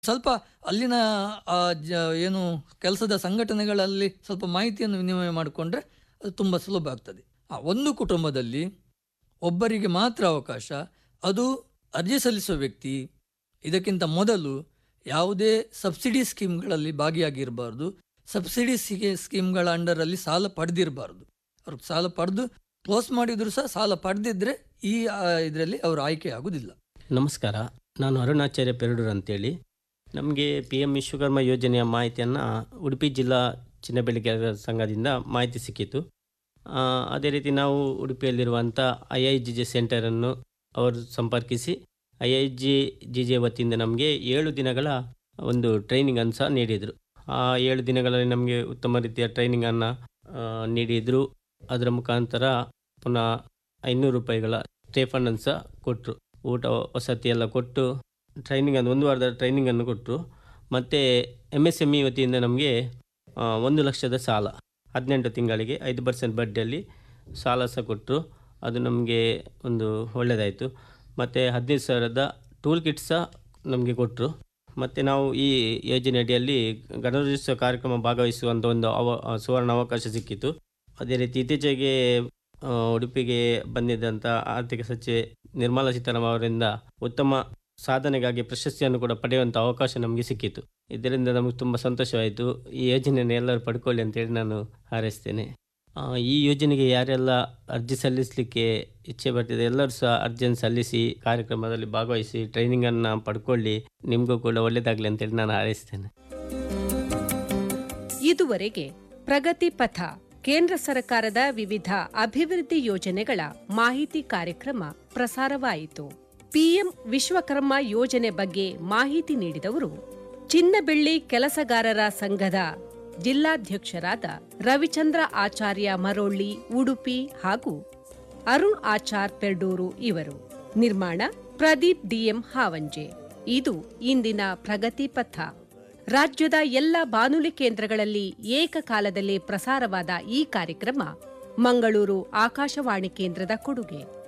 ಸ್ವಲ್ಪ ಅಲ್ಲಿನ ಆ, ಜ- ಏನು ಕೆಲಸದ ಸಂಘಟನೆಗಳಲ್ಲಿ ಸ್ವಲ್ಪ ಮಾಹಿತಿಯನ್ನು ವಿನಿಮಯ ಮಾಡಿಕೊಂಡ್ರೆ ಅದು ತುಂಬ ಸುಲಭ ಆಗ್ತದೆ ಆ, ಒಂದು ಕುಟುಂಬದಲ್ಲಿ ಒಬ್ಬರಿಗೆ ಮಾತ್ರ ಅವಕಾಶ ಅದು ಅರ್ಜಿ ಸಲ್ಲಿಸುವ ವ್ಯಕ್ತಿ ಇದಕ್ಕಿಂತ ಮೊದಲು ಯಾವುದೇ ಸಬ್ಸಿಡಿ ಸ್ಕೀಮ್ಗಳಲ್ಲಿ ಭಾಗಿಯಾಗಿರಬಾರ್ದು ಸಬ್ಸಿಡಿ ಸ್ಕೀಮ್ಗಳ ಅಂಡರಲ್ಲಿ ಸಾಲ ಪಡೆದಿರಬಾರ್ದು ಅವ್ರು ಸಾಲ ಪಡೆದು ಕ್ಲೋಸ್ ಮಾಡಿದ್ರು ಸಹ ಸಾಲ ಪಡೆದಿದ್ರೆ ಈ ಇದರಲ್ಲಿ ಅವರು ಆಯ್ಕೆ ಆಗುವುದಿಲ್ಲ ನಮಸ್ಕಾರ ನಾನು ಅರುಣಾಚಾರ್ಯ ಪೆರಡೂರು ಅಂತೇಳಿ ನಮಗೆ ಪಿ ಎಮ್ ವಿಶ್ವಕರ್ಮ ಯೋಜನೆಯ ಮಾಹಿತಿಯನ್ನು ಉಡುಪಿ ಜಿಲ್ಲಾ ಚಿನ್ನ ಬೆಳೆಗಾರರ ಸಂಘದಿಂದ ಮಾಹಿತಿ ಸಿಕ್ಕಿತು ಆ, ಅದೇ ರೀತಿ ನಾವು ಉಡುಪಿಯಲ್ಲಿರುವಂಥ ಐ ಐ ಜಿ ಜೆ ಸೆಂಟರನ್ನು ಅವರು ಸಂಪರ್ಕಿಸಿ I I G G J ವತಿಯಿಂದ ನಮಗೆ ಏಳು ದಿನಗಳ ಒಂದು ಟ್ರೈನಿಂಗನ್ನು ಸಹ ನೀಡಿದರು ಆ ಏಳು ದಿನಗಳಲ್ಲಿ ನಮಗೆ ಉತ್ತಮ ರೀತಿಯ ಟ್ರೈನಿಂಗನ್ನು ನೀಡಿದರು ಅದರ ಮುಖಾಂತರ ಪುನಃ ಐನೂರು ರೂಪಾಯಿಗಳ ಸ್ಟೇ ಫಂಡನ್ನು ಸಹ ಕೊಟ್ಟರು ಊಟ ವಸತಿ ಎಲ್ಲ ಕೊಟ್ಟು ಟ್ರೈನಿಂಗ್ ಅನ್ನು ಒಂದು ವಾರದ ಟ್ರೈನಿಂಗನ್ನು ಕೊಟ್ಟರು ಮತ್ತು ಎಮ್ ಎಸ್ ಎಮ್ ಇ ವತಿಯಿಂದ ನಮಗೆ ಆ, ಒಂದು ಲಕ್ಷದ ಸಾಲ ಹದಿನೆಂಟು ತಿಂಗಳಿಗೆ ಐದು ಪರ್ಸೆಂಟ್ ಬಡ್ಡಿಯಲ್ಲಿ ಸಾಲ ಸಹ ಕೊಟ್ಟರು ಅದು ನಮಗೆ ಒಂದು ಒಳ್ಳೆಯದಾಯಿತು ಮತ್ತು ಹದಿನೈದು ಸಾವಿರದ ಟೂಲ್ ಕಿಟ್ ಸಹ ನಮಗೆ ಕೊಟ್ಟರು ಮತ್ತು ನಾವು ಈ ಯೋಜನೆ ಅಡಿಯಲ್ಲಿ ಗಣರಾಜ್ಯೋತ್ಸವ ಕಾರ್ಯಕ್ರಮ ಭಾಗವಹಿಸುವಂಥ ಒಂದು ಅವ ಸುವರ್ಣ ಅವಕಾಶ ಸಿಕ್ಕಿತು ಅದೇ ರೀತಿ ಇತ್ತೀಚೆಗೆ ಆ, ಉಡುಪಿಗೆ ಬಂದಿದ್ದಂಥ ಆರ್ಥಿಕ ಸಚಿವೆ ನಿರ್ಮಲಾ ಸೀತಾರಾಮನ್ ಅವರಿಂದ ಉತ್ತಮ ಸಾಧನೆಗಾಗಿ ಪ್ರಶಸ್ತಿಯನ್ನು ಕೂಡ ಪಡೆಯುವಂಥ ಅವಕಾಶ ನಮಗೆ ಸಿಕ್ಕಿತು ಇದರಿಂದ ನಮಗೆ ತುಂಬ ಸಂತೋಷವಾಯಿತು ಈ ಯೋಜನೆಯನ್ನು ಎಲ್ಲರೂ ಪಡ್ಕೊಳ್ಳಿ ಅಂತೇಳಿ ನಾನು ಹಾರೈಸ್ತೇನೆ ಆ, ಈ ಯೋಜನೆಗೆ ಯಾರೆಲ್ಲ ಅರ್ಜಿ ಸಲ್ಲಿಸಲಿಕ್ಕೆ ಇಚ್ಛೆ ಬರ್ತಿದೆ ಎಲ್ಲರೂ ಸಹ ಅರ್ಜಿಯನ್ನು ಸಲ್ಲಿಸಿ ಕಾರ್ಯಕ್ರಮದಲ್ಲಿ ಭಾಗವಹಿಸಿ ಟ್ರೈನಿಂಗನ್ನು ಪಡ್ಕೊಳ್ಳಿ ನಿಮಗೂ ಕೂಡ ಒಳ್ಳೆಯದಾಗಲಿ ಅಂತೇಳಿ ನಾನು ಹಾರೈಸ್ತೇನೆ ಇದುವರೆಗೆ ಪ್ರಗತಿ ಪಥ ಕೇಂದ್ರ ಸರ್ಕಾರದ ವಿವಿಧ ಅಭಿವೃದ್ಧಿ ಯೋಜನೆಗಳ ಮಾಹಿತಿ ಕಾರ್ಯಕ್ರಮ ಪ್ರಸಾರವಾಯಿತು ಪಿಎಂ ವಿಶ್ವಕರ್ಮ ಯೋಜನೆ ಬಗ್ಗೆ ಮಾಹಿತಿ ನೀಡಿದವರು ಚಿನ್ನಬೆಳ್ಳಿ ಕೆಲಸಗಾರರ ಸಂಘದ ಜಿಲ್ಲಾಧ್ಯಕ್ಷರಾದ ರವಿಚಂದ್ರ ಆಚಾರ್ಯ ಮರೋಳ್ಳಿ ಉಡುಪಿ ಹಾಗೂ ಅರುಣ್ ಆಚಾರ್ ಪೆರ್ಡೂರು ಇವರು ನಿರ್ಮಾಣ ಪ್ರದೀಪ್ ಡಿಎಂ ಹಾವಂಜೆ ಇದು ಇಂದಿನ ಪ್ರಗತಿ ಪಥ ರಾಜ್ಯದ ಎಲ್ಲ ಬಾನುಲಿ ಕೇಂದ್ರಗಳಲ್ಲಿ ಏಕಕಾಲದಲ್ಲಿ ಪ್ರಸಾರವಾದ ಈ ಕಾರ್ಯಕ್ರಮ ಮಂಗಳೂರು ಆಕಾಶವಾಣಿ ಕೇಂದ್ರದ ಕೊಡುಗೆ